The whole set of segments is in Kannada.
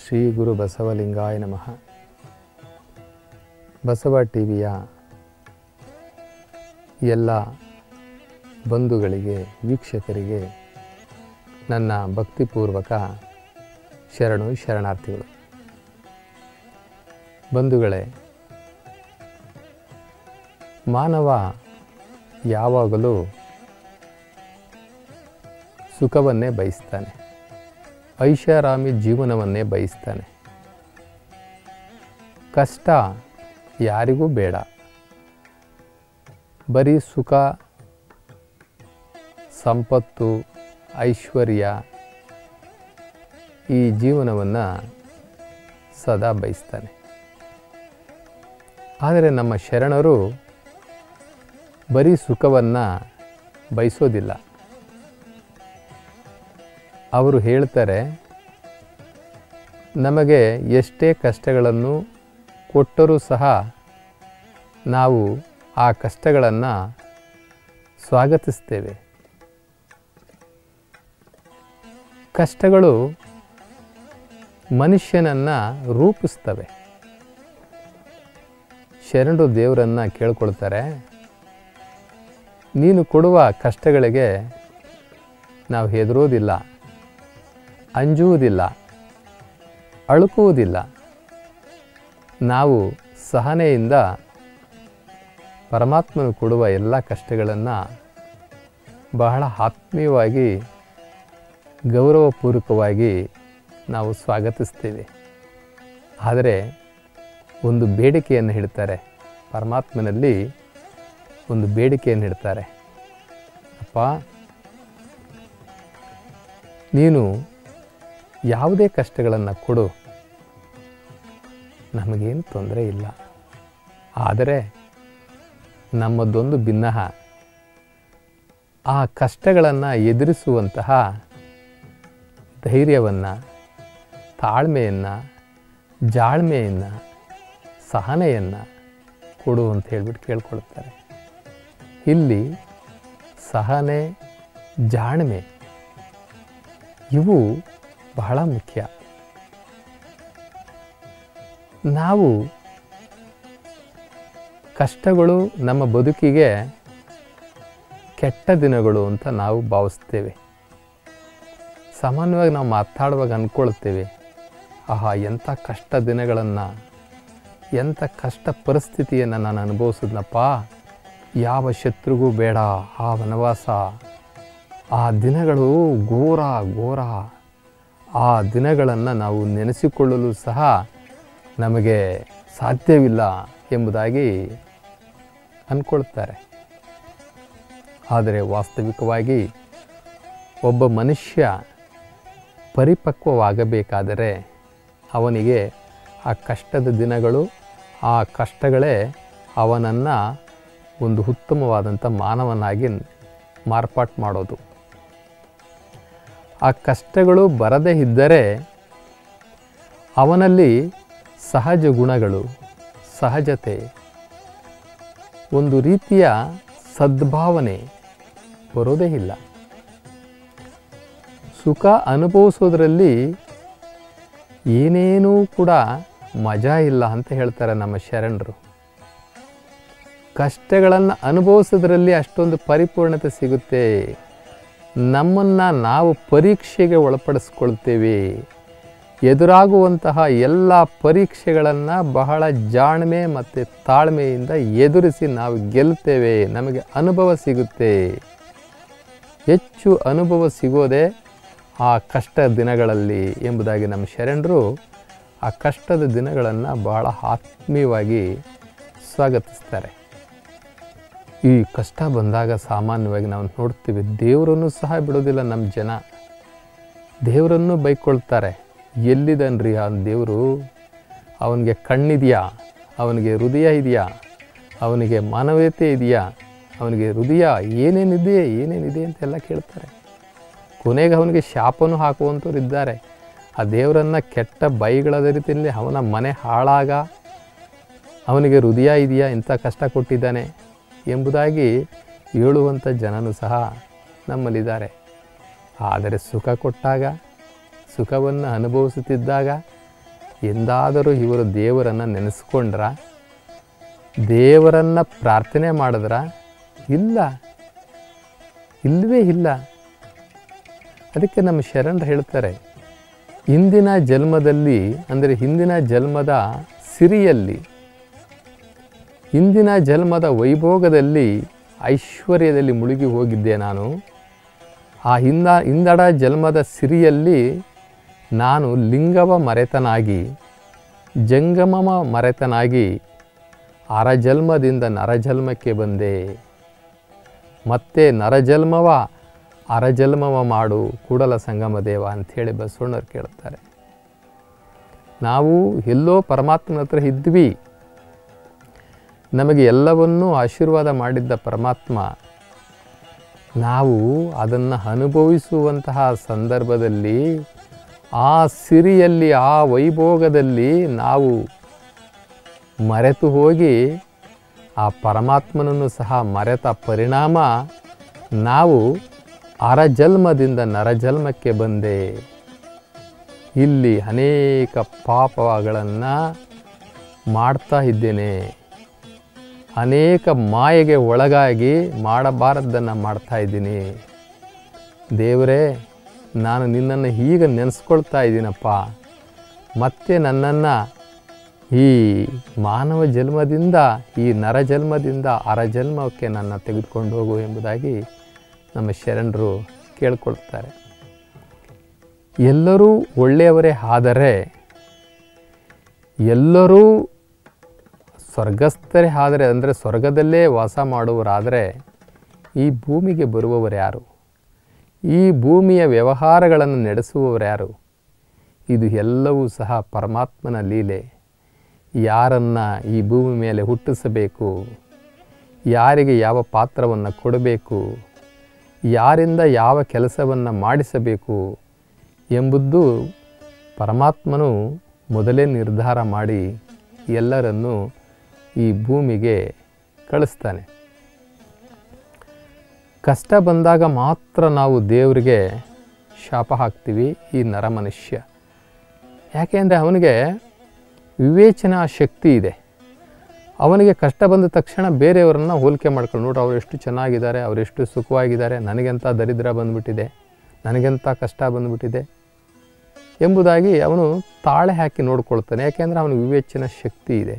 ಶ್ರೀ ಗುರು ಬಸವಲಿಂಗಾಯ ನಮಃ ಬಸವ ಟಿ ವಿಯ ಎಲ್ಲ ಬಂಧುಗಳಿಗೆ ವೀಕ್ಷಕರಿಗೆ ನನ್ನ ಭಕ್ತಿಪೂರ್ವಕ ಶರಣು ಶರಣಾರ್ಥಿಗಳು ಬಂಧುಗಳೇ ಮಾನವ ಯಾವಾಗಲೂ ಸುಖವನ್ನೇ ಬಯಸ್ತಾನೆ ಐಷಾರಾಮಿ ಜೀವನವನ್ನೇ ಬಯಸ್ತಾನೆ ಕಷ್ಟ ಯಾರಿಗೂ ಬೇಡ ಬರೀ ಸುಖ ಸಂಪತ್ತು ಐಶ್ವರ್ಯ ಈ ಜೀವನವನ್ನು ಸದಾ ಬಯಸ್ತಾನೆ ಆದರೆ ನಮ್ಮ ಶರಣರು ಬರೀ ಸುಖವನ್ನು ಬಯಸೋದಿಲ್ಲ ಅವರು ಹೇಳ್ತಾರೆ ನಮಗೆ ಎಷ್ಟೇ ಕಷ್ಟಗಳನ್ನು ಕೊಟ್ಟರೂ ಸಹ ನಾವು ಆ ಕಷ್ಟಗಳನ್ನು ಸ್ವಾಗತಿಸ್ತೇವೆ ಕಷ್ಟಗಳು ಮನುಷ್ಯನನ್ನು ರೂಪಿಸ್ತವೆ ಶರಣರು ದೇವರನ್ನು ಕೇಳ್ಕೊಳ್ತಾರೆ ನೀನು ಕೊಡುವ ಕಷ್ಟಗಳಿಗೆ ನಾವು ಹೆದರೋದಿಲ್ಲ ಅಂಜುವುದಿಲ್ಲ ಅಳುಕುವುದಿಲ್ಲ ನಾವು ಸಹನೆಯಿಂದ ಪರಮಾತ್ಮನು ಕೊಡುವ ಎಲ್ಲ ಕಷ್ಟಗಳನ್ನು ಬಹಳ ಆತ್ಮೀಯವಾಗಿ ಗೌರವಪೂರ್ವಕವಾಗಿ ನಾವು ಸ್ವಾಗತಿಸ್ತೇವೆ ಆದರೆ ಒಂದು ಬೇಡಿಕೆಯನ್ನು ಹೇಳ್ತಾರೆ ಪರಮಾತ್ಮನಲ್ಲಿ ಒಂದು ಬೇಡಿಕೆಯನ್ನು ಇಡ್ತಾರೆ ಅಪ್ಪ ನೀನು ಯಾವುದೇ ಕಷ್ಟಗಳನ್ನು ಕೊಡು ನಮಗೇನು ತೊಂದರೆ ಇಲ್ಲ ಆದರೆ ನಮ್ಮದೊಂದು ಭಿನ್ನಹ ಆ ಕಷ್ಟಗಳನ್ನು ಎದುರಿಸುವಂತಹ ಧೈರ್ಯವನ್ನು ತಾಳ್ಮೆಯನ್ನು ಜಾಳ್ಮೆಯನ್ನು ಸಹನೆಯನ್ನು ಕೊಡು ಅಂತ ಹೇಳ್ಬಿಟ್ಟು ಕೇಳ್ಕೊಳ್ತಾರೆ ಇಲ್ಲಿ ಸಹನೆ ಜಾಣ್ಮೆ ಇವು ಬಹಳ ಮುಖ್ಯ ನಾವು ಕಷ್ಟಗಳು ನಮ್ಮ ಬದುಕಿಗೆ ಕೆಟ್ಟ ದಿನಗಳು ಅಂತ ನಾವು ಭಾವಿಸ್ತೇವೆ ಸಾಮಾನ್ಯವಾಗಿ ನಾವು ಮಾತಾಡುವಾಗ ಅಂದ್ಕೊಳ್ತೇವೆ ಆಹಾ ಎಂಥ ಕಷ್ಟ ದಿನಗಳನ್ನು ಎಂಥ ಕಷ್ಟ ಪರಿಸ್ಥಿತಿಯನ್ನು ನಾನು ಅನುಭವಿಸಿದ್ನಪ್ಪ ಯಾವ ಶತ್ರುಗೂ ಬೇಡ ಆ ವನವಾಸ ಆ ದಿನಗಳು ಘೋರ ಘೋರ ಆ ದಿನಗಳನ್ನು ನಾವು ನೆನೆಸಿಕೊಳ್ಳಲು ಸಹ ನಮಗೆ ಸಾಧ್ಯವಿಲ್ಲ ಎಂಬುದಾಗಿ ಅಂದ್ಕೊಳ್ತಾರೆ ಆದರೆ ವಾಸ್ತವಿಕವಾಗಿ ಒಬ್ಬ ಮನುಷ್ಯ ಪರಿಪಕ್ವವಾಗಬೇಕಾದರೆ ಅವನಿಗೆ ಆ ಕಷ್ಟದ ದಿನಗಳು ಆ ಕಷ್ಟಗಳೇ ಅವನನ್ನು ಒಂದು ಉತ್ತಮವಾದಂಥ ಮಾನವನಾಗಿ ಮಾರ್ಪಾಟು ಮಾಡೋದು ಆ ಕಷ್ಟಗಳು ಬರದೇ ಇದ್ದರೆ ಅವನಲ್ಲಿ ಸಹಜ ಗುಣಗಳು ಸಹಜತೆ ಒಂದು ರೀತಿಯ ಸದ್ಭಾವನೆ ಬರೋದೇ ಇಲ್ಲ ಸುಖ ಅನುಭವಿಸೋದ್ರಲ್ಲಿ ಏನೇನೂ ಕೂಡ ಮಜಾ ಇಲ್ಲ ಅಂತ ಹೇಳ್ತಾರೆ ನಮ್ಮ ಶರಣರು ಕಷ್ಟಗಳನ್ನು ಅನುಭವಿಸೋದ್ರಲ್ಲಿ ಅಷ್ಟೊಂದು ಪರಿಪೂರ್ಣತೆ ಸಿಗುತ್ತೆ ನಮ್ಮನ್ನು ನಾವು ಪರೀಕ್ಷೆಗೆ ಒಳಪಡಿಸ್ಕೊಳ್ತೇವೆ ಎದುರಾಗುವಂತಹ ಎಲ್ಲ ಪರೀಕ್ಷೆಗಳನ್ನು ಬಹಳ ಜಾಣ್ಮೆ ಮತ್ತು ತಾಳ್ಮೆಯಿಂದ ಎದುರಿಸಿ ನಾವು ಗೆಲ್ತೇವೆ ನಮಗೆ ಅನುಭವ ಸಿಗುತ್ತೆ ಹೆಚ್ಚು ಅನುಭವ ಸಿಗೋದೇ ಆ ಕಷ್ಟ ದಿನಗಳಲ್ಲಿ ಎಂಬುದಾಗಿ ನಮ್ಮ ಶರಣರು ಆ ಕಷ್ಟದ ದಿನಗಳನ್ನು ಬಹಳ ಆತ್ಮೀಯವಾಗಿ ಸ್ವಾಗತಿಸ್ತಾರೆ ಈ ಕಷ್ಟ ಬಂದಾಗ ಸಾಮಾನ್ಯವಾಗಿ ನಾವು ನೋಡ್ತೀವಿ ದೇವರನ್ನು ಸಹ ಬಿಡೋದಿಲ್ಲ ನಮ್ಮ ಜನ ದೇವರನ್ನು ಬೈಕೊಳ್ತಾರೆ ಎಲ್ಲಿದನ್ರಿ ಆ ದೇವರು ಅವನಿಗೆ ಕಣ್ಣಿದೆಯಾ ಅವನಿಗೆ ಹೃದಯ ಇದೆಯಾ ಅವನಿಗೆ ಮಾನವೀಯತೆ ಇದೆಯಾ ಅವನಿಗೆ ಹೃದಯ ಏನೇನಿದೆ ಏನೇನಿದೆ ಅಂತೆಲ್ಲ ಕೇಳ್ತಾರೆ ಕೊನೆಗೆ ಅವನಿಗೆ ಶಾಪನೂ ಹಾಕುವಂಥವ್ರು ಇದ್ದಾರೆ ಆ ದೇವರನ್ನು ಕೆಟ್ಟ ಬೈಗಳದ ರೀತಿಯಲ್ಲಿ ಅವನ ಮನೆ ಹಾಳಾಗ ಅವನಿಗೆ ಹೃದಯ ಇದೆಯಾ ಇಂಥ ಕಷ್ಟ ಕೊಟ್ಟಿದ್ದಾನೆ ಎಂಬುದಾಗಿ ಹೇಳುವಂಥ ಜನನೂ ಸಹ ನಮ್ಮಲ್ಲಿದ್ದಾರೆ ಆದರೆ ಸುಖ ಕೊಟ್ಟಾಗ ಸುಖವನ್ನು ಅನುಭವಿಸುತ್ತಿದ್ದಾಗ ಎಂದಾದರೂ ಇವರು ದೇವರನ್ನು ನೆನೆಸ್ಕೊಂಡ್ರ ದೇವರನ್ನು ಪ್ರಾರ್ಥನೆ ಮಾಡಿದ್ರ ಇಲ್ಲ ಇಲ್ಲವೇ ಇಲ್ಲ ಅದಕ್ಕೆ ನಮ್ಮ ಶರಣರು ಹೇಳ್ತಾರೆ ಹಿಂದಿನ ಜನ್ಮದಲ್ಲಿ ಅಂದರೆ ಹಿಂದಿನ ಜನ್ಮದ ಸಿರಿಯಲ್ಲಿ ಹಿಂದಿನ ಜನ್ಮದ ವೈಭೋಗದಲ್ಲಿ ಐಶ್ವರ್ಯದಲ್ಲಿ ಮುಳುಗಿ ಹೋಗಿದ್ದೆ ನಾನು ಆ ಹಿಂದ ಹಿಂದಡ ಜನ್ಮದ ಸಿರಿಯಲ್ಲಿ ನಾನು ಲಿಂಗವ ಮರೆತನಾಗಿ ಜಂಗಮಮ ಮರೆತನಾಗಿ ಅರಜನ್ಮದಿಂದ ನರಜನ್ಮಕ್ಕೆ ಬಂದೆ ಮತ್ತೆ ನರಜನ್ಮವ ಅರಜನ್ಮವ ಮಾಡು ಕೂಡಲ ಸಂಗಮ ದೇವ ಅಂಥೇಳಿ ಬಸವಣ್ಣವ್ರು ಕೇಳ್ತಾರೆ ನಾವು ಎಲ್ಲೋ ಪರಮಾತ್ಮನ ಹತ್ರ ಇದ್ವಿ ನಮಗೆ ಎಲ್ಲವನ್ನೂ ಆಶೀರ್ವಾದ ಮಾಡಿದ್ದ ಪರಮಾತ್ಮ ನಾವು ಅದನ್ನು ಅನುಭವಿಸುವಂತಹ ಸಂದರ್ಭದಲ್ಲಿ ಆ ಸಿರಿಯಲ್ಲಿ ಆ ವೈಭೋಗದಲ್ಲಿ ನಾವು ಮರೆತು ಹೋಗಿ ಆ ಪರಮಾತ್ಮನನ್ನು ಸಹ ಮರೆತ ಪರಿಣಾಮ ನಾವು ಅರಜನ್ಮದಿಂದ ನರಜನ್ಮಕ್ಕೆ ಬಂದೆ ಇಲ್ಲಿ ಅನೇಕ ಪಾಪಗಳನ್ನು ಮಾಡ್ತಾ ಇದ್ದೇನೆ ಅನೇಕ ಮಾಯೆಗೆ ಒಳಗಾಗಿ ಮಾಡಬಾರದ್ದನ್ನು ಮಾಡ್ತಾ ಇದ್ದೀನಿ ದೇವರೇ ನಾನು ನಿನ್ನನ್ನು ಈಗ ನೆನೆಸ್ಕೊಳ್ತಾ ಇದ್ದೀನಪ್ಪ ಮತ್ತೆ ನನ್ನನ್ನು ಈ ಮಾನವ ಜನ್ಮದಿಂದ ಈ ನರಜನ್ಮದಿಂದ ಅರಜನ್ಮಕ್ಕೆ ನನ್ನ ತೆಗೆದುಕೊಂಡು ಹೋಗು ಎಂಬುದಾಗಿ ನಮ್ಮ ಶರಣರು ಕೇಳ್ಕೊಳ್ತಾರೆ ಎಲ್ಲರೂ ಒಳ್ಳೆಯವರೇ ಆದರೆ ಎಲ್ಲರೂ ಸ್ವರ್ಗಸ್ಥರೇ ಆದರೆ ಅಂದರೆ ಸ್ವರ್ಗದಲ್ಲೇ ವಾಸ ಮಾಡುವರಾದರೆ ಈ ಭೂಮಿಗೆ ಬರುವವರು ಯಾರು ಈ ಭೂಮಿಯ ವ್ಯವಹಾರಗಳನ್ನು ನಡೆಸುವವರು ಯಾರು ಇದು ಎಲ್ಲವೂ ಸಹ ಪರಮಾತ್ಮನ ಲೀಲೆ ಯಾರನ್ನು ಈ ಭೂಮಿ ಮೇಲೆ ಹುಟ್ಟಿಸಬೇಕು ಯಾರಿಗೆ ಯಾವ ಪಾತ್ರವನ್ನು ಕೊಡಬೇಕು ಯಾರಿಂದ ಯಾವ ಕೆಲಸವನ್ನು ಮಾಡಿಸಬೇಕು ಎಂಬುದು ಪರಮಾತ್ಮನು ಮೊದಲೇ ನಿರ್ಧಾರ ಮಾಡಿ ಎಲ್ಲರನ್ನೂ ಈ ಭೂಮಿಗೆ ಕಳಿಸ್ತಾನೆ ಕಷ್ಟ ಬಂದಾಗ ಮಾತ್ರ ನಾವು ದೇವರಿಗೆ ಶಾಪ ಹಾಕ್ತೀವಿ ಈ ನರಮನುಷ್ಯ ಯಾಕೆಂದರೆ ಅವನಿಗೆ ವಿವೇಚನಾ ಶಕ್ತಿ ಇದೆ ಅವನಿಗೆ ಕಷ್ಟ ಬಂದ ತಕ್ಷಣ ಬೇರೆಯವರನ್ನ ಹೋಲಿಕೆ ಮಾಡ್ಕೊಂಡು ನೋಡ್ರಿ ಅವ್ರು ಎಷ್ಟು ಚೆನ್ನಾಗಿದ್ದಾರೆ ಅವರೆಷ್ಟು ಸುಖವಾಗಿದ್ದಾರೆ ನನಗೆಂಥ ದರಿದ್ರ ಬಂದ್ಬಿಟ್ಟಿದೆ ನನಗೆಂಥ ಕಷ್ಟ ಬಂದ್ಬಿಟ್ಟಿದೆ ಎಂಬುದಾಗಿ ಅವನು ತಾಳೆ ಹಾಕಿ ನೋಡ್ಕೊಳ್ತಾನೆ ಯಾಕೆಂದರೆ ಅವನಿಗೆ ವಿವೇಚನಾ ಶಕ್ತಿ ಇದೆ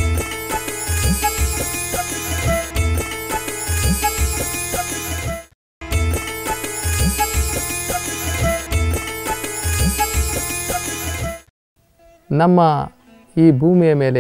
ನಮ್ಮ ಈ ಭೂಮಿಯ ಮೇಲೆ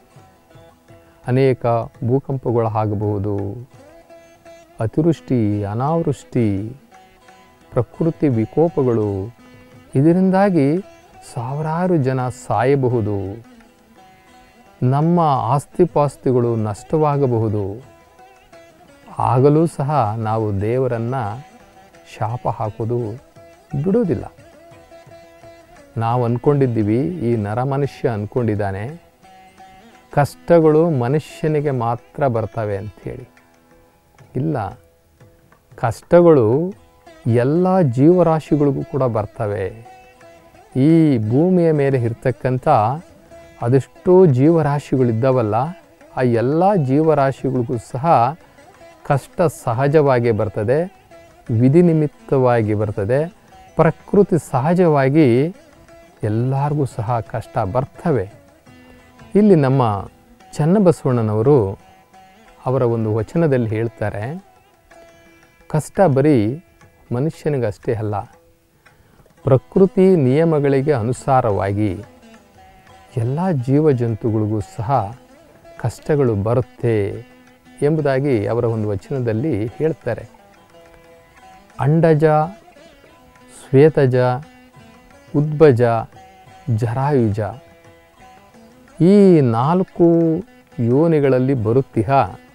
ಅನೇಕ ಭೂಕಂಪಗಳು ಆಗಬಹುದು ಅತಿವೃಷ್ಟಿ ಅನಾವೃಷ್ಟಿ ಪ್ರಕೃತಿ ವಿಕೋಪಗಳು ಇದರಿಂದಾಗಿ ಸಾವಿರಾರು ಜನ ಸಾಯಬಹುದು ನಮ್ಮ ಆಸ್ತಿಪಾಸ್ತಿಗಳು ನಷ್ಟವಾಗಬಹುದು ಆಗಲೂ ಸಹ ನಾವು ದೇವರನ್ನು ಶಾಪ ಹಾಕೋದು ಬಿಡೋದಿಲ್ಲ ನಾವು ಅಂದ್ಕೊಂಡಿದ್ದೀವಿ ಈ ನರಮನುಷ್ಯ ಅಂದ್ಕೊಂಡಿದ್ದಾನೆ ಕಷ್ಟಗಳು ಮನುಷ್ಯನಿಗೆ ಮಾತ್ರ ಬರ್ತವೆ ಅಂಥೇಳಿ ಇಲ್ಲ ಕಷ್ಟಗಳು ಎಲ್ಲ ಜೀವರಾಶಿಗಳಿಗೂ ಕೂಡ ಬರ್ತವೆ ಈ ಭೂಮಿಯ ಮೇಲೆ ಇರ್ತಕ್ಕಂಥ ಅದೆಷ್ಟೋ ಜೀವರಾಶಿಗಳಿದ್ದಾವಲ್ಲ ಆ ಎಲ್ಲ ಜೀವರಾಶಿಗಳಿಗೂ ಸಹ ಕಷ್ಟ ಸಹಜವಾಗಿ ಬರ್ತದೆ ವಿಧಿನಿಮಿತ್ತವಾಗಿ ಬರ್ತದೆ ಪ್ರಕೃತಿ ಸಹಜವಾಗಿ ಎಲ್ಲರಿಗೂ ಸಹ ಕಷ್ಟ ಬರ್ತವೆ ಇಲ್ಲಿ ನಮ್ಮ ಚನ್ನಬಸವಣ್ಣನವರು ಅವರ ಒಂದು ವಚನದಲ್ಲಿ ಹೇಳ್ತಾರೆ ಕಷ್ಟ ಬರೀ ಮನುಷ್ಯನಿಗಷ್ಟೇ ಅಲ್ಲ ಪ್ರಕೃತಿ ನಿಯಮಗಳಿಗೆ ಅನುಸಾರವಾಗಿ ಎಲ್ಲ ಜೀವಜಂತುಗಳಿಗೂ ಸಹ ಕಷ್ಟಗಳು ಬರುತ್ತೆ ಎಂಬುದಾಗಿ ಅವರ ಒಂದು ವಚನದಲ್ಲಿ ಹೇಳ್ತಾರೆ ಅಂಡಜ ಶ್ವೇತಜ ಉದ್ಭಜ ಜರಾಯುಜ ಈ ನಾಲ್ಕು ಯೋನಿಗಳಲ್ಲಿ ಬರುತ್ತಿಹ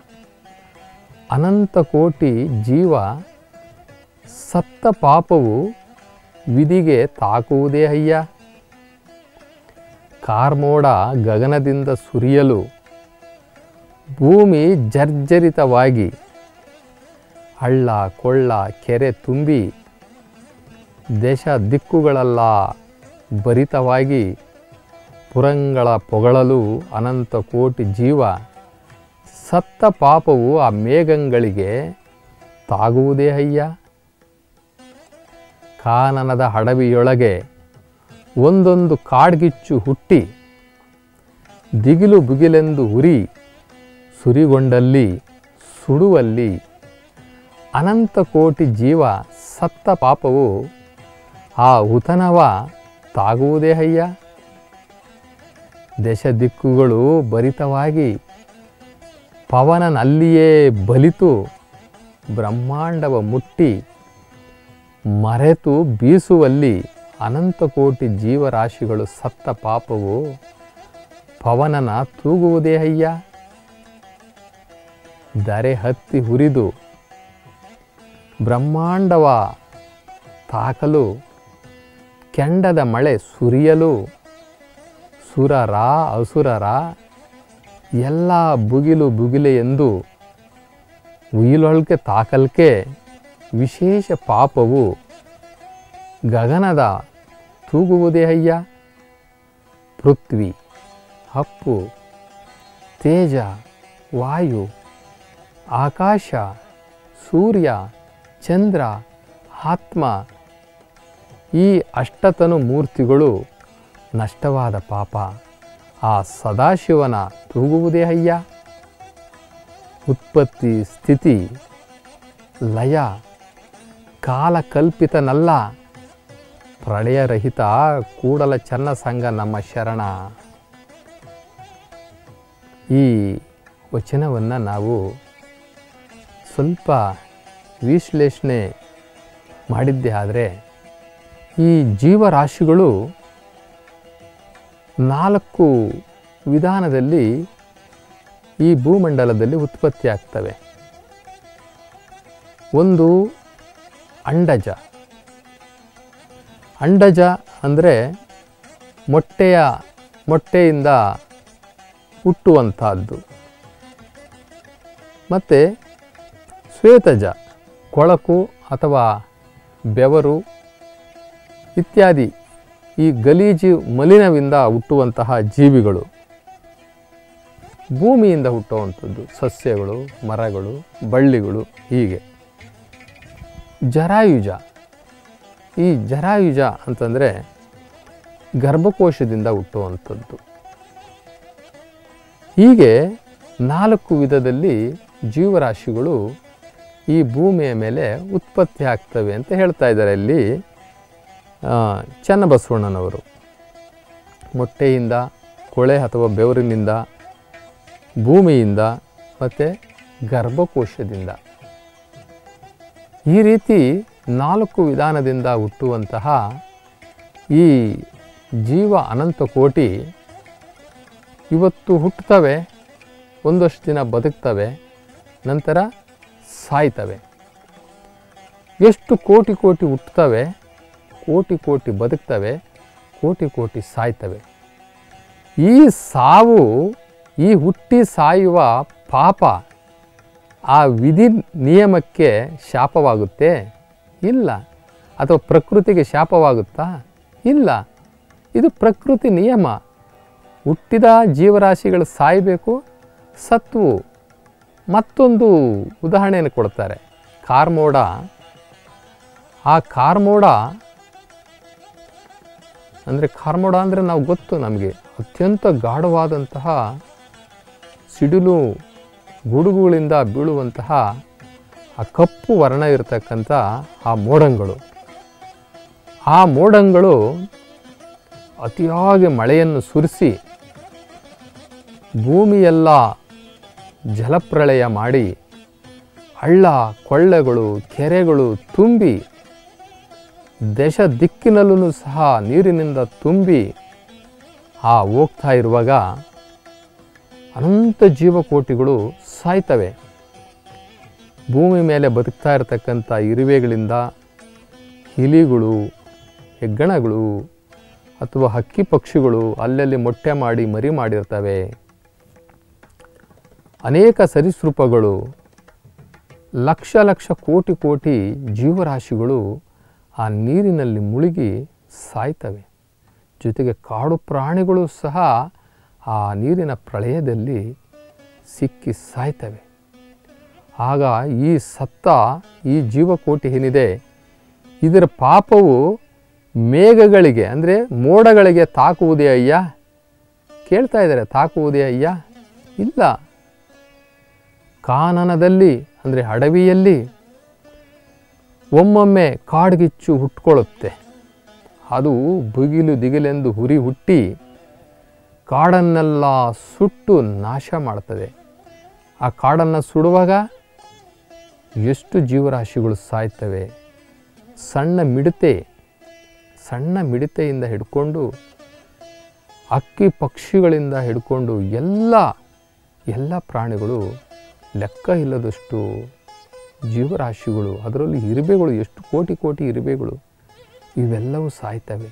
ಅನಂತ ಕೋಟಿ ಜೀವ ಸತ್ತ ಪಾಪವು ವಿಧಿಗೆ ತಾಕುವುದೇ ಅಯ್ಯ ಕಾರ್ಮೋಡ ಗಗನದಿಂದ ಸುರಿಯಲು ಭೂಮಿ ಜರ್ಜರಿತವಾಗಿ ಹಳ್ಳ ಕೊಳ್ಳ ಕೆರೆ ತುಂಬಿ ದೇಶ ದಿಕ್ಕುಗಳೆಲ್ಲ ಭರಿತವಾಗಿ ಪುರಂಗಳ ಪೊಗಳಲು ಅನಂತ ಕೋಟಿ ಜೀವ ಸತ್ತ ಪಾಪವು ಆ ಮೇಘಗಳಿಗೆ ತಾಗುವುದೇ ಅಯ್ಯ ಕಾನನದ ಹಡವಿಯೊಳಗೆ ಒಂದೊಂದು ಕಾಡ್ಗಿಚ್ಚು ಹುಟ್ಟಿ ದಿಗಿಲು ಬುಗಿಲೆಂದು ಉರಿ ಸುರಿಗೊಂಡಲ್ಲಿ ಸುಡುವಲ್ಲಿ ಅನಂತ ಕೋಟಿ ಜೀವ ಸತ್ತ ಪಾಪವು ಆ ಹುತನವ ತಾಗುವುದೇ ಅಯ್ಯ ದಶ ದಿಕ್ಕುಗಳು ಭರಿತವಾಗಿ ಪವನನಲ್ಲಿಯೇ ಬಲಿತು ಬ್ರಹ್ಮಾಂಡವ ಮುಟ್ಟಿ ಮರೆತು ಬೀಸುವಲ್ಲಿ ಅನಂತ ಕೋಟಿ ಜೀವರಾಶಿಗಳು ಸತ್ತ ಪಾಪವು ಪವನನ ತೂಗುವುದೇ ಅಯ್ಯ ದರೆ ಹತ್ತಿ ಹುರಿದು ಬ್ರಹ್ಮಾಂಡವ ತಾಕಲು ಕೆಂಡದ ಮಳೆ ಸುರಿಯಲು ಸುರರ ಅಸುರರ ಎಲ್ಲ ಬುಗಿಲು ಬುಗಿಲೆ ಎಂದು ಉಯಿಲೊಳ್ಕೆ ತಾಕಲ್ಕೆ ವಿಶೇಷ ಪಾಪವು ಗಗನದ ತೂಗುವುದೇ ಅಯ್ಯ ಪೃಥ್ವಿ ಹಪ್ಪು ತೇಜ ವಾಯು ಆಕಾಶ ಸೂರ್ಯ ಚಂದ್ರ ಆತ್ಮ ಈ ಅಷ್ಟತನು ಮೂರ್ತಿಗಳು ನಷ್ಟವಾದ ಪಾಪ ಆ ಸದಾಶಿವನ ತೂಗುವುದೇ ಅಯ್ಯ ಉತ್ಪತ್ತಿ ಸ್ಥಿತಿ ಲಯ ಕಾಲಕಲ್ಪಿತನಲ್ಲ ಪ್ರಳಯರಹಿತ ಕೂಡಲ ಚನ್ನ ಸಂಘ ನಮ್ಮ ಶರಣ ಈ ವಚನವನ್ನು ನಾವು ಸ್ವಲ್ಪ ವಿಶ್ಲೇಷಣೆ ಮಾಡಿದ್ದೇ ಆದರೆ ಈ ಜೀವರಾಶಿಗಳು ನಾಲ್ಕು ವಿಧಾನದಲ್ಲಿ ಈ ಭೂಮಂಡಲದಲ್ಲಿ ಉತ್ಪತ್ತಿ ಆಗ್ತವೆ ಒಂದು ಅಂಡಜ ಅಂಡಜ ಅಂದರೆ ಮೊಟ್ಟೆಯ ಮೊಟ್ಟೆಯಿಂದ ಹುಟ್ಟುವಂತಹದ್ದು ಮತ್ತು ಶ್ವೇತಜ ಕೊಳಕು ಅಥವಾ ಬೆವರು ಇತ್ಯಾದಿ ಈ ಗಲೀಜು ಮಲಿನವಿಂದ ಹುಟ್ಟುವಂತಹ ಜೀವಿಗಳು ಭೂಮಿಯಿಂದ ಹುಟ್ಟುವಂಥದ್ದು ಸಸ್ಯಗಳು ಮರಗಳು ಬಳ್ಳಿಗಳು ಹೀಗೆ ಜರಾಯುಜ ಈ ಜರಾಯುಜ ಅಂತಂದರೆ ಗರ್ಭಕೋಶದಿಂದ ಹುಟ್ಟುವಂಥದ್ದು ಹೀಗೆ ನಾಲ್ಕು ವಿಧದಲ್ಲಿ ಜೀವರಾಶಿಗಳು ಈ ಭೂಮಿಯ ಮೇಲೆ ಉತ್ಪತ್ತಿ ಆಗ್ತವೆ ಅಂತ ಹೇಳ್ತಾ ಇದ್ದಾರೆ ಇಲ್ಲಿ ಆ, ಚನ್ನಬಸವಣ್ಣನವರು ಮೊಟ್ಟೆಯಿಂದ ಕೊಳೆ ಅಥವಾ ಬೆವರಿನಿಂದ ಭೂಮಿಯಿಂದ ಮತ್ತು ಗರ್ಭಕೋಶದಿಂದ ಈ ರೀತಿ ನಾಲ್ಕು ವಿಧಾನದಿಂದ ಹುಟ್ಟುವಂತಹ ಈ ಜೀವ ಅನಂತ ಕೋಟಿ ಇವತ್ತು ಹುಟ್ಟುತ್ತವೆ ಒಂದಷ್ಟು ದಿನ ಬದುಕ್ತವೆ ನಂತರ ಸಾಯ್ತವೆ ಎಷ್ಟು ಕೋಟಿ ಕೋಟಿ ಹುಟ್ಟುತ್ತವೆ ಕೋಟಿ ಕೋಟಿ ಬದುಕ್ತವೆ ಕೋಟಿ ಕೋಟಿ ಸಾಯ್ತವೆ ಈ ಸಾವು ಈ ಹುಟ್ಟಿ ಸಾಯುವ ಪಾಪ ಆ ವಿಧಿ ನಿಯಮಕ್ಕೆ ಶಾಪವಾಗುತ್ತೆ ಇಲ್ಲ ಅಥವಾ ಪ್ರಕೃತಿಗೆ ಶಾಪವಾಗುತ್ತಾ ಇಲ್ಲ ಇದು ಪ್ರಕೃತಿ ನಿಯಮ ಹುಟ್ಟಿದ ಜೀವರಾಶಿಗಳು ಸಾಯಬೇಕು ಸತ್ವು ಮತ್ತೊಂದು ಉದಾಹರಣೆಯನ್ನು ಕೊಡ್ತಾರೆ ಕಾರ್ಮೋಡ ಆ ಕಾರ್ಮೋಡ ಅಂದರೆ ಕಾರ್ಮೋಡ ಅಂದರೆ ನಾವು ಗೊತ್ತು ನಮಗೆ ಅತ್ಯಂತ ಗಾಢವಾದಂತಹ ಸಿಡಿಲು ಗುಡುಗುಗಳಿಂದ ಬೀಳುವಂತಹ ಆ ಕಪ್ಪು ವರ್ಣ ಇರತಕ್ಕಂಥ ಆ ಮೋಡಂಗಳು ಆ ಮೋಡಂಗಳು ಅತಿಯಾಗಿ ಮಳೆಯನ್ನು ಸುರಿಸಿ ಭೂಮಿಯೆಲ್ಲ ಜಲಪ್ರಳಯ ಮಾಡಿ ಹಳ್ಳ ಕೊಳ್ಳೆಗಳು ಕೆರೆಗಳು ತುಂಬಿ ದೇಶ ದಿಕ್ಕಿನಲ್ಲೂ ಸಹ ನೀರಿನಿಂದ ತುಂಬಿ ಆ ಹೋಗ್ತಾ ಇರುವಾಗ ಅನಂತ ಜೀವಕೋಟಿಗಳು ಸಾಯ್ತವೆ ಭೂಮಿ ಮೇಲೆ ಬದುಕ್ತಾ ಇರತಕ್ಕಂಥ ಇರುವೆಗಳಿಂದ ಇಲಿಗಳು ಹೆಗ್ಗಣಗಳು ಅಥವಾ ಹಕ್ಕಿ ಪಕ್ಷಿಗಳು ಅಲ್ಲಲ್ಲಿ ಮೊಟ್ಟೆ ಮಾಡಿ ಮರಿ ಮಾಡಿರ್ತವೆ ಅನೇಕ ಸರೀಸೃಪಗಳು ಲಕ್ಷ ಲಕ್ಷ ಕೋಟಿ ಕೋಟಿ ಜೀವರಾಶಿಗಳು ಆ ನೀರಿನಲ್ಲಿ ಮುಳುಗಿ ಸಾಯ್ತವೆ ಜೊತೆಗೆ ಕಾಡು ಪ್ರಾಣಿಗಳು ಸಹ ಆ ನೀರಿನ ಪ್ರಳಯದಲ್ಲಿ ಸಿಕ್ಕಿ ಸಾಯ್ತವೆ ಆಗ ಈ ಸತ್ತ ಈ ಜೀವಕೋಟಿ ಏನಿದೆ ಇದರ ಪಾಪವು ಮೇಘಗಳಿಗೆ ಅಂದರೆ ಮೋಡಗಳಿಗೆ ತಾಕುವುದೇ ಅಯ್ಯ ಕೇಳ್ತಾ ಇದ್ದಾರೆ ತಾಕುವುದೇ ಅಯ್ಯ ಇಲ್ಲ ಕಾನನದಲ್ಲಿ ಅಂದರೆ ಅಡವಿಯಲ್ಲಿ ಒಮ್ಮೊಮ್ಮೆ ಕಾಡ್ಗಿಚ್ಚು ಹುಟ್ಕೊಳ್ಳುತ್ತೆ ಅದು ಬುಗಿಲು ದಿಗಿಲೆಂದು ಹುರಿ ಹುಟ್ಟಿ ಕಾಡನ್ನೆಲ್ಲ ಸುಟ್ಟು ನಾಶ ಮಾಡ್ತದೆ ಆ ಕಾಡನ್ನು ಸುಡುವಾಗ ಎಷ್ಟು ಜೀವರಾಶಿಗಳು ಸಾಯ್ತವೆ ಸಣ್ಣ ಮಿಡತೆ ಸಣ್ಣ ಮಿಡತೆಯಿಂದ ಹಿಡ್ಕೊಂಡು ಅಕ್ಕಿ ಪಕ್ಷಿಗಳಿಂದ ಹಿಡ್ಕೊಂಡು ಎಲ್ಲ ಎಲ್ಲ ಪ್ರಾಣಿಗಳು ಲೆಕ್ಕ ಇಲ್ಲದಷ್ಟು ಜೀವರಾಶಿಗಳು ಅದರಲ್ಲಿ ಇರುವೆಗಳು ಎಷ್ಟು ಕೋಟಿ ಕೋಟಿ ಇರುವೆಗಳು ಇವೆಲ್ಲವೂ ಸಾಯ್ತವೆ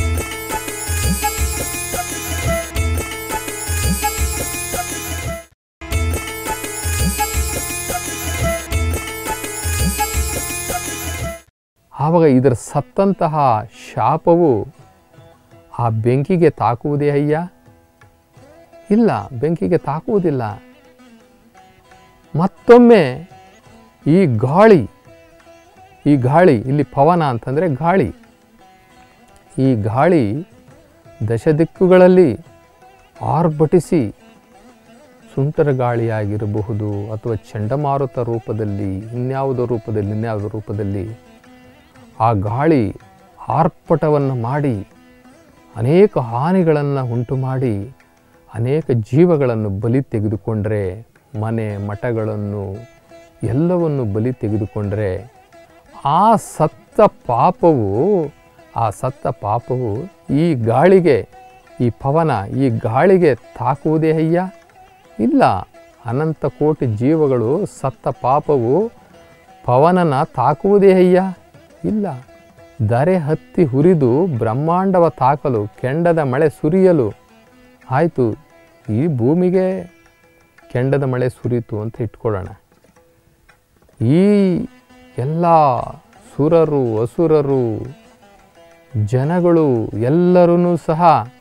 ಆವಾಗ ಇದರ ಸತ್ತಂತಹ ಶಾಪವು ಆ ಬೆಂಕಿಗೆ ತಾಕುವುದೇ ಅಯ್ಯ ಇಲ್ಲ ಬೆಂಕಿಗೆ ತಾಕುವುದಿಲ್ಲ ಮತ್ತೊಮ್ಮೆ ಈ ಗಾಳಿ ಈ ಗಾಳಿ ಇಲ್ಲಿ ಪವನ ಅಂತಂದರೆ ಗಾಳಿ ಈ ಗಾಳಿ ದಶ ದಿಕ್ಕುಗಳಲ್ಲಿ ಆರ್ಭಟಿಸಿ ಸುಂಟರ ಗಾಳಿಯಾಗಿರಬಹುದು ಅಥವಾ ಚಂಡಮಾರುತ ರೂಪದಲ್ಲಿ ಇನ್ಯಾವುದೋ ರೂಪದಲ್ಲಿ ಇನ್ಯಾವುದೋ ರೂಪದಲ್ಲಿ ಆ ಗಾಳಿ ಆರ್ಭಟವನ್ನು ಮಾಡಿ ಅನೇಕ ಹಾನಿಗಳನ್ನು ಉಂಟು ಮಾಡಿ ಅನೇಕ ಜೀವಗಳನ್ನು ಬಲಿ ತೆಗೆದುಕೊಂಡರೆ ಮನೆ ಮಠಗಳನ್ನು ಎಲ್ಲವನ್ನು ಬಲಿ ತೆಗೆದುಕೊಂಡರೆ ಆ ಸತ್ತ ಪಾಪವು ಆ ಸತ್ತ ಪಾಪವು ಈ ಗಾಳಿಗೆ ಈ ಪವನ ಈ ಗಾಳಿಗೆ ತಾಕುವುದೇ ಅಯ್ಯ ಇಲ್ಲ ಅನಂತ ಕೋಟಿ ಜೀವಗಳು ಸತ್ತ ಪಾಪವು ಪವನನ ತಾಕುವುದೇ ಅಯ್ಯ ಇಲ್ಲ ದರೆ ಹತ್ತಿ ಹುರಿದು ಬ್ರಹ್ಮಾಂಡವ ತಾಕಲು ಕೆಂಡದ ಮಳೆ ಸುರಿಯಲು ಆಯಿತು ಈ ಭೂಮಿಗೆ ಕೆಂಡದ ಮಳೆ ಸುರಿಯಿತು ಅಂತ ಇಟ್ಕೊಳ್ಳೋಣ ಈ ಎಲ್ಲ ಸುರರು ಅಸುರರು ಜನಗಳು ಎಲ್ಲರೂ ಸಹ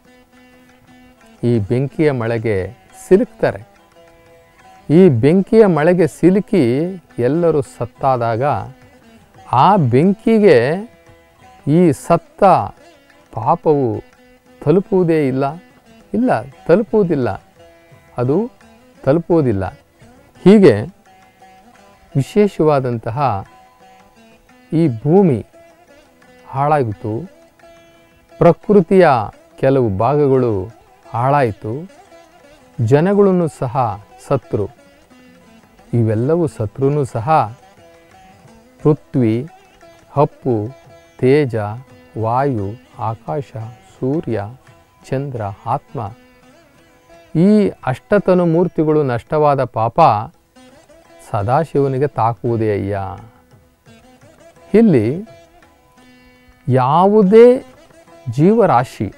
ಈ ಬೆಂಕಿಯ ಮಳೆಗೆ ಸಿಲುಕ್ತಾರೆ ಈ ಬೆಂಕಿಯ ಮಳೆಗೆ ಸಿಲುಕಿ ಎಲ್ಲರೂ ಸತ್ತಾದಾಗ ಆ ಬೆಂಕಿಗೆ ಈ ಸತ್ತ ಪಾಪವು ತಲುಪುವುದೇ ಇಲ್ಲ ಇಲ್ಲ ತಲುಪುವುದಿಲ್ಲ ಅದು ತಲುಪುವುದಿಲ್ಲ ಹೀಗೆ ವಿಶೇಷವಾದಂತಹ ಈ ಭೂಮಿ ಹಾಳಾಗಿತ್ತು ಪ್ರಕೃತಿಯ ಕೆಲವು ಭಾಗಗಳು ಹಾಳಾಯಿತು ಜನಗಳನ್ನು ಸಹ ಸತ್ರು ಇವೆಲ್ಲವೂ ಸತ್ರೂ ಸಹ ಪೃಥ್ವಿ ಹಪ್ಪು ತೇಜ ವಾಯು ಆಕಾಶ ಸೂರ್ಯ ಚಂದ್ರ ಆತ್ಮ ಈ ಅಷ್ಟತನು ಮೂರ್ತಿಗಳು ನಷ್ಟವಾದ ಪಾಪ ಸದಾಶಿವನಿಗೆ ತಾಕುವುದೇ ಅಯ್ಯ ಇಲ್ಲಿ ಯಾವುದೇ ಜೀವರಾಶಿ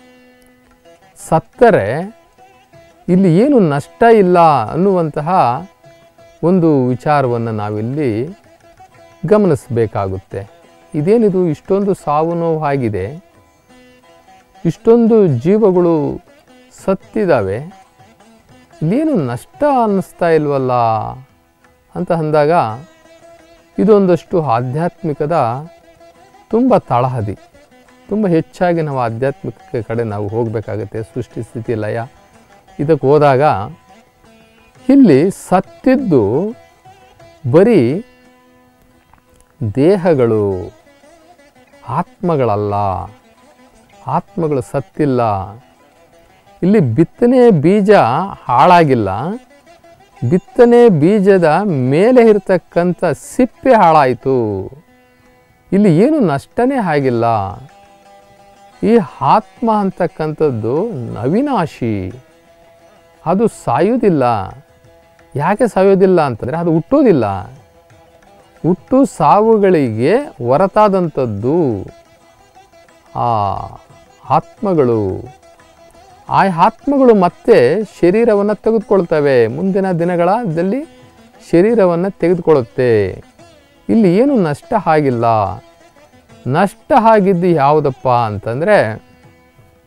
ಸತ್ತರೆ ಇಲ್ಲಿ ಏನು ನಷ್ಟ ಇಲ್ಲ ಅನ್ನುವಂತಹ ಒಂದು ವಿಚಾರವನ್ನು ನಾವಿಲ್ಲಿ ಗಮನಿಸಬೇಕಾಗುತ್ತೆ ಇದೇನಿದು ಇಷ್ಟೊಂದು ಸಾವು ನೋವು ಆಗಿದೆ ಇಷ್ಟೊಂದು ಜೀವಗಳು ಸತ್ತಿದ್ದಾವೆ ಇಲ್ಲೇನು ನಷ್ಟ ಅನ್ನಿಸ್ತಾ ಇಲ್ವಲ್ಲ ಅಂತ ಅಂದಾಗ ಇದೊಂದಷ್ಟು ಆಧ್ಯಾತ್ಮಿಕದ ತುಂಬ ತಳಹದಿ ತುಂಬ ಹೆಚ್ಚಾಗಿ ನಾವು ಆಧ್ಯಾತ್ಮಿಕ ಕಡೆ ನಾವು ಹೋಗಬೇಕಾಗತ್ತೆ ಸೃಷ್ಟಿ ಸ್ಥಿತಿ ಲಯ ಇದಕ್ಕೆ ಹೋದಾಗ ಇಲ್ಲಿ ಸತ್ತಿದ್ದು ಬರೀ ದೇಹಗಳು ಆತ್ಮಗಳಲ್ಲ ಆತ್ಮಗಳು ಸತ್ತಿಲ್ಲ ಇಲ್ಲಿ ಬಿತ್ತನೆ ಬೀಜ ಹಾಳಾಗಿಲ್ಲ ಬಿತ್ತನೆ ಬೀಜದ ಮೇಲೆ ಇರತಕ್ಕಂಥ ಸಿಪ್ಪೆ ಹಾಳಾಯಿತು ಇಲ್ಲಿ ಏನು ನಷ್ಟನೇ ಆಗಿಲ್ಲ ಈ ಆತ್ಮ ಅಂತಕ್ಕಂಥದ್ದು ಅವಿನಾಶಿ ಅದು ಸಾಯೋದಿಲ್ಲ ಯಾಕೆ ಸಾಯೋದಿಲ್ಲ ಅಂತಂದರೆ ಅದು ಹುಟ್ಟೋದಿಲ್ಲ ಹುಟ್ಟು ಸಾವುಗಳಿಗೆ ಹೊರತಾದಂಥದ್ದು ಆ ಆತ್ಮಗಳು ಆ ಆತ್ಮಗಳು ಮತ್ತೆ ಶರೀರವನ್ನು ತೆಗೆದುಕೊಳ್ತವೆ ಮುಂದಿನ ದಿನಗಳಲ್ಲಿ ಶರೀರವನ್ನು ತೆಗೆದುಕೊಳ್ಳುತ್ತೆ ಇಲ್ಲಿ ಏನು ನಷ್ಟ ಆಗಿಲ್ಲ ನಷ್ಟ ಆಗಿದ್ದು ಯಾವುದಪ್ಪ ಅಂತಂದರೆ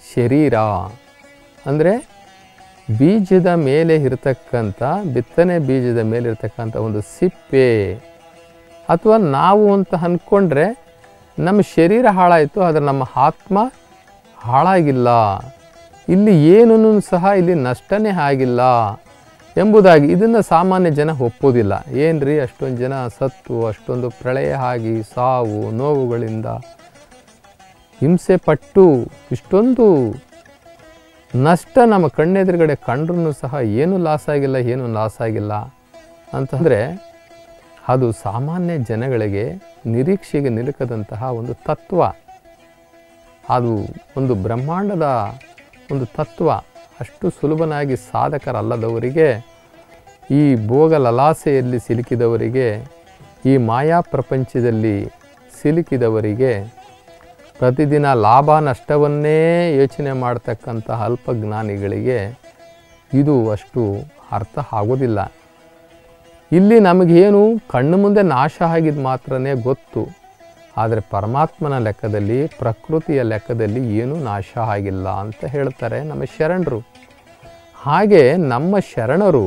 ಶರೀರ ಅಂದರೆ ಬೀಜದ ಮೇಲೆ ಇರತಕ್ಕಂಥ ಬಿತ್ತನೆ ಬೀಜದ ಮೇಲೆ ಇರತಕ್ಕಂಥ ಒಂದು ಸಿಪ್ಪೆ ಅಥವಾ ನಾವು ಅಂತ ಅಂದ್ಕೊಂಡ್ರೆ ನಮ್ಮ ಶರೀರ ಹಾಳಾಯಿತು ಆದರೆ ನಮ್ಮ ಆತ್ಮ ಹಾಳಾಗಿಲ್ಲ ಇಲ್ಲಿ ಏನೂ ಸಹ ಇಲ್ಲಿ ನಷ್ಟನೇ ಆಗಿಲ್ಲ ಎಂಬುದಾಗಿ ಇದನ್ನು ಸಾಮಾನ್ಯ ಜನ ಒಪ್ಪೋದಿಲ್ಲ ಏನ್ರಿ ಅಷ್ಟೊಂದು ಜನ ಸತ್ತು ಅಷ್ಟೊಂದು ಪ್ರಳಯ ಆಗಿ ಸಾವು ನೋವುಗಳಿಂದ ಹಿಂಸೆ ಪಟ್ಟು ಇಷ್ಟೊಂದು ನಷ್ಟ ನಮ್ಮ ಕಣ್ಣೆದುರುಗಡೆ ಕಂಡ್ರೂ ಸಹ ಏನು ಲಾಸ್ ಆಗಿಲ್ಲ ಏನು ಲಾಸ್ ಆಗಿಲ್ಲ ಅಂತಂದರೆ ಅದು ಸಾಮಾನ್ಯ ಜನಗಳಿಗೆ ನಿರೀಕ್ಷೆಗೆ ನಿಲುಕದಂತಹ ಒಂದು ತತ್ವ ಅದು ಒಂದು ಬ್ರಹ್ಮಾಂಡದ ಒಂದು ತತ್ವ ಅಷ್ಟು ಸುಲಭನಾಗಿ ಸಾಧಕರಲ್ಲದವರಿಗೆ ಈ ಭೋಗ ಲಲಾಸೆಯಲ್ಲಿ ಸಿಲುಕಿದವರಿಗೆ ಈ ಮಾಯಾ ಪ್ರಪಂಚದಲ್ಲಿ ಸಿಲುಕಿದವರಿಗೆ ಪ್ರತಿದಿನ ಲಾಭ ನಷ್ಟವನ್ನೇ ಯೋಚನೆ ಮಾಡ್ತಕ್ಕಂಥ ಅಲ್ಪಜ್ಞಾನಿಗಳಿಗೆ ಇದು ಅಷ್ಟು ಅರ್ಥ ಆಗೋದಿಲ್ಲ ಇಲ್ಲಿ ನಮಗೇನು ಕಣ್ಣು ಮುಂದೆ ನಾಶ ಆಗಿದ್ದು ಮಾತ್ರನೇ ಗೊತ್ತು ಆದರೆ ಪರಮಾತ್ಮನ ಲೆಕ್ಕದಲ್ಲಿ ಪ್ರಕೃತಿಯ ಲೆಕ್ಕದಲ್ಲಿ ಏನೂ ನಾಶ ಆಗಿಲ್ಲ ಅಂತ ಹೇಳ್ತಾರೆ ನಮ್ಮ ಶರಣರು ಹಾಗೆ ನಮ್ಮ ಶರಣರು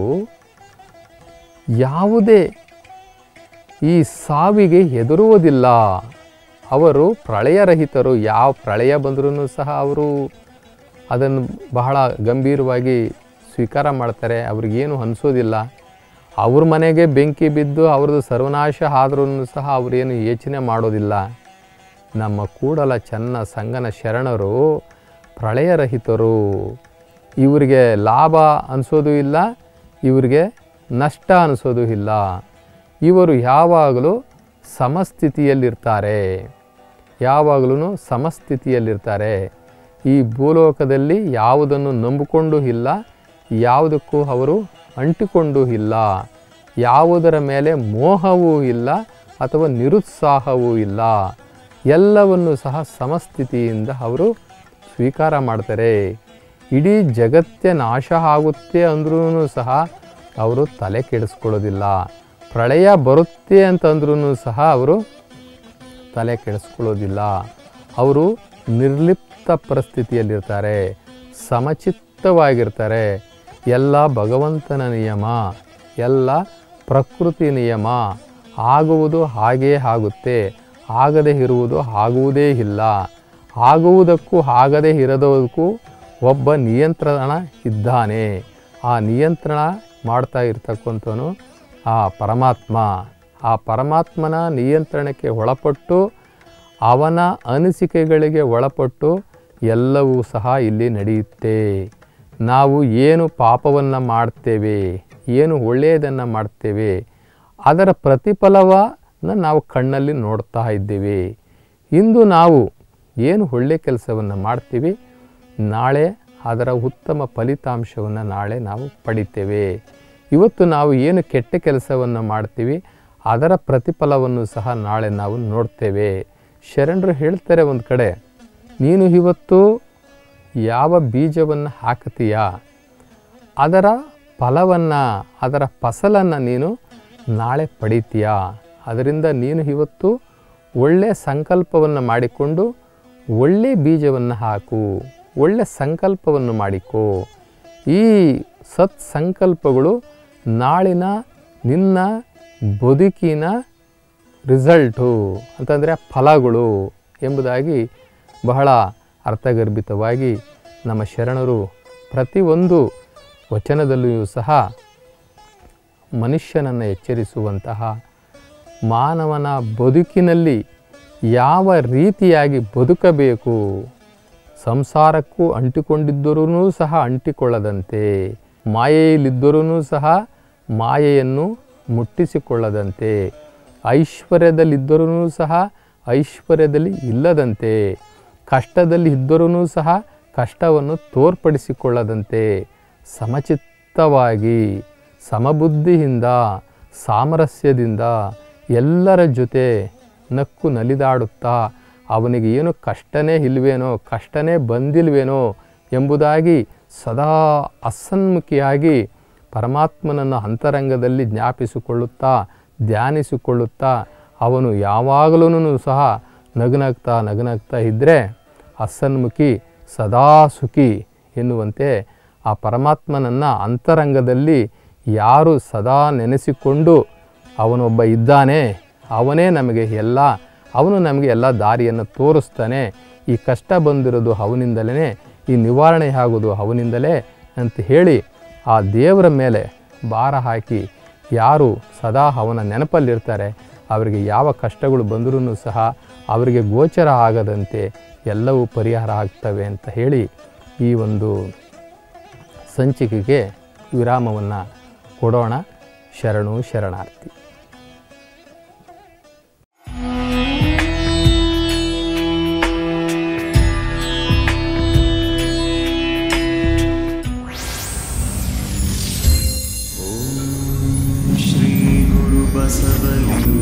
ಯಾವುದೇ ಈ ಸಾವಿಗೆ ಹೆದರುವುದಿಲ್ಲ ಅವರು ಪ್ರಳಯರಹಿತರು ಯಾವ ಪ್ರಳಯ ಬಂದರೂ ಸಹ ಅವರು ಅದನ್ನು ಬಹಳ ಗಂಭೀರವಾಗಿ ಸ್ವೀಕಾರ ಮಾಡ್ತಾರೆ ಅವ್ರಿಗೇನು ಅನಿಸೋದಿಲ್ಲ ಅವ್ರ ಮನೆಗೆ ಬೆಂಕಿ ಬಿದ್ದು ಅವ್ರದ್ದು ಸರ್ವನಾಶ ಆದ್ರೂ ಸಹ ಅವರೇನು ಯೋಚನೆ ಮಾಡೋದಿಲ್ಲ ನಮ್ಮ ಕೂಡಲ ಚೆನ್ನ ಸಂಗನ ಶರಣರು ಪ್ರಳಯರಹಿತರು ಇವರಿಗೆ ಲಾಭ ಅನಿಸೋದು ಇಲ್ಲ ಇವರಿಗೆ ನಷ್ಟ ಅನಿಸೋದು ಇಲ್ಲ ಇವರು ಯಾವಾಗಲೂ ಸಮಸ್ಥಿತಿಯಲ್ಲಿರ್ತಾರೆ ಯಾವಾಗಲೂ ಸಮಸ್ಥಿತಿಯಲ್ಲಿರ್ತಾರೆ ಈ ಭೂಲೋಕದಲ್ಲಿ ಯಾವುದನ್ನು ನಂಬಿಕೊಂಡು ಇಲ್ಲ ಯಾವುದಕ್ಕೂ ಅವರು ಅಂಟಿಕೊಂಡು ಇಲ್ಲ ಯಾವುದರ ಮೇಲೆ ಮೋಹವೂ ಇಲ್ಲ ಅಥವಾ ನಿರುತ್ಸಾಹವೂ ಇಲ್ಲ ಎಲ್ಲವನ್ನು ಸಹ ಸಮಸ್ಥಿತಿಯಿಂದ ಅವರು ಸ್ವೀಕಾರ ಮಾಡ್ತಾರೆ ಇಡೀ ಜಗತ್ತೇ ನಾಶ ಆಗುತ್ತೆ ಅಂದ್ರೂ ಸಹ ಅವರು ತಲೆ ಕೆಡಿಸ್ಕೊಳ್ಳೋದಿಲ್ಲ ಪ್ರಳಯ ಬರುತ್ತೆ ಅಂತಂದ್ರೂ ಸಹ ಅವರು ತಲೆ ಕೆಡಿಸ್ಕೊಳ್ಳೋದಿಲ್ಲ ಅವರು ನಿರ್ಲಿಪ್ತ ಪರಿಸ್ಥಿತಿಯಲ್ಲಿರ್ತಾರೆ ಸಮಚಿತ್ತವಾಗಿರ್ತಾರೆ ಎಲ್ಲ ಭಗವಂತನ ನಿಯಮ ಎಲ್ಲ ಪ್ರಕೃತಿ ನಿಯಮ ಆಗುವುದು ಹಾಗೇ ಆಗುತ್ತೆ ಆಗದೇ ಇರುವುದು ಆಗುವುದೇ ಇಲ್ಲ ಆಗುವುದಕ್ಕೂ ಆಗದೇ ಇರೋದಕ್ಕೂ ಒಬ್ಬ ನಿಯಂತ್ರಣ ಇದ್ದಾನೆ ಆ ನಿಯಂತ್ರಣ ಮಾಡ್ತಾ ಇರ್ತಕ್ಕಂಥವನು ಆ ಪರಮಾತ್ಮ ಆ ಪರಮಾತ್ಮನ ನಿಯಂತ್ರಣಕ್ಕೆ ಒಳಪಟ್ಟು ಅವನ ಅನಿಸಿಕೆಗಳಿಗೆ ಒಳಪಟ್ಟು ಎಲ್ಲವೂ ಸಹ ಇಲ್ಲಿ ನಡೆಯುತ್ತೆ ನಾವು ಏನು ಪಾಪವನ್ನು ಮಾಡ್ತೇವೆ ಏನು ಒಳ್ಳೆಯದನ್ನು ಮಾಡ್ತೇವೆ ಅದರ ಪ್ರತಿಫಲವನ್ನು ನಾವು ಕಣ್ಣಲ್ಲಿ ನೋಡ್ತಾ ಇದ್ದೇವೆ ಇಂದು ನಾವು ಏನು ಒಳ್ಳೆಯ ಕೆಲಸವನ್ನು ಮಾಡ್ತೀವಿ ನಾಳೆ ಅದರ ಉತ್ತಮ ಫಲಿತಾಂಶವನ್ನು ನಾಳೆ ನಾವು ಪಡಿತೇವೆ ಇವತ್ತು ನಾವು ಏನು ಕೆಟ್ಟ ಕೆಲಸವನ್ನು ಮಾಡ್ತೀವಿ ಅದರ ಪ್ರತಿಫಲವನ್ನು ಸಹ ನಾಳೆ ನಾವು ನೋಡ್ತೇವೆ ಶರಣರು ಹೇಳ್ತಾರೆ ಒಂದು ಕಡೆ ನೀನು ಇವತ್ತು ಯಾವ ಬೀಜವನ್ನು ಹಾಕ್ತೀಯಾ ಅದರ ಫಲವನ್ನು ಅದರ ಫಸಲನ್ನು ನೀನು ನಾಳೆ ಪಡಿತೀಯಾ ಅದರಿಂದ ನೀನು ಇವತ್ತು ಒಳ್ಳೆಯ ಸಂಕಲ್ಪವನ್ನು ಮಾಡಿಕೊಂಡು ಒಳ್ಳೆ ಬೀಜವನ್ನು ಹಾಕು ಒಳ್ಳೆ ಸಂಕಲ್ಪವನ್ನು ಮಾಡಿಕೋ ಈ ಸತ್ ಸಂಕಲ್ಪಗಳು ನಾಳಿನ ನಿನ್ನ ಬದುಕಿನ ರಿಸಲ್ಟು ಅಂತಂದರೆ ಫಲಗಳು ಎಂಬುದಾಗಿ ಬಹಳ ಅರ್ಥಗರ್ಭಿತವಾಗಿ ನಮ್ಮ ಶರಣರು ಪ್ರತಿಯೊಂದು ವಚನದಲ್ಲಿಯೂ ಸಹ ಮನುಷ್ಯನನ್ನು ಎಚ್ಚರಿಸುವಂತಹ ಮಾನವನ ಬದುಕಿನಲ್ಲಿ ಯಾವ ರೀತಿಯಾಗಿ ಬದುಕಬೇಕು ಸಂಸಾರಕ್ಕೂ ಅಂಟಿಕೊಂಡಿದ್ದರೂ ಸಹ ಅಂಟಿಕೊಳ್ಳದಂತೆ ಮಾಯೆಯಲ್ಲಿದ್ದರೂ ಸಹ ಮಾಯೆಯನ್ನು ಮುಟ್ಟಿಸಿಕೊಳ್ಳದಂತೆ ಐಶ್ವರ್ಯದಲ್ಲಿದ್ದರೂ ಸಹ ಐಶ್ವರ್ಯದಲ್ಲಿ ಇಲ್ಲದಂತೆ ಕಷ್ಟದಲ್ಲಿ ಇದ್ದರೂ ಸಹ ಕಷ್ಟವನ್ನು ತೋರ್ಪಡಿಸಿಕೊಳ್ಳದಂತೆ ಸಮಚಿತ್ತವಾಗಿ ಸಮಬುದ್ಧಿಯಿಂದ ಸಾಮರಸ್ಯದಿಂದ ಎಲ್ಲರ ಜೊತೆ ನಕ್ಕು ನಲಿದಾಡುತ್ತಾ ಅವನಿಗೆ ಏನು ಕಷ್ಟನೇ ಇಲ್ವೇನೋ ಕಷ್ಟನೇ ಬಂದಿಲ್ವೇನೋ ಎಂಬುದಾಗಿ ಸದಾ ಅಸನ್ಮುಖಿಯಾಗಿ ಪರಮಾತ್ಮನನ್ನು ಅಂತರಂಗದಲ್ಲಿ ಜ್ಞಾಪಿಸಿಕೊಳ್ಳುತ್ತಾ ಧ್ಯಾನಿಸಿಕೊಳ್ಳುತ್ತಾ ಅವನು ಯಾವಾಗಲೂ ಸಹ ನಗುನಗ್ತಾ ನಗುನಗ್ತಾ ಇದ್ದರೆ ಅಸನ್ಮುಖಿ ಸದಾ ಸುಖಿ ಎನ್ನುವಂತೆ ಆ ಪರಮಾತ್ಮನನ್ನು ಅಂತರಂಗದಲ್ಲಿ ಯಾರು ಸದಾ ನೆನೆಸಿಕೊಂಡು ಅವನೊಬ್ಬ ಇದ್ದಾನೆ ಅವನೇ ನಮಗೆ ಎಲ್ಲ ಅವನು ನಮಗೆ ಎಲ್ಲ ದಾರಿಯನ್ನು ತೋರಿಸ್ತಾನೆ ಈ ಕಷ್ಟ ಬಂದಿರೋದು ಅವನಿಂದಲೇ ಈ ನಿವಾರಣೆ ಆಗೋದು ಅವನಿಂದಲೇ ಅಂತ ಹೇಳಿ ಆ ದೇವರ ಮೇಲೆ ಭಾರ ಹಾಕಿ ಯಾರು ಸದಾ ಅವನ ನೆನಪಲ್ಲಿರ್ತಾರೆ ಅವರಿಗೆ ಯಾವ ಕಷ್ಟಗಳು ಬಂದರೂ ಸಹ ಅವರಿಗೆ ಗೋಚರ ಆಗದಂತೆ ಎಲ್ಲವೂ ಪರಿಹಾರ ಆಗ್ತವೆ ಅಂತ ಹೇಳಿ ಈ ಒಂದು ಸಂಚಿಕೆಗೆ ವಿರಾಮವನ್ನು ಕೊಡೋಣ ಶರಣು ಶರಣಾರ್ಥಿ श्रीगुरुबसवलिं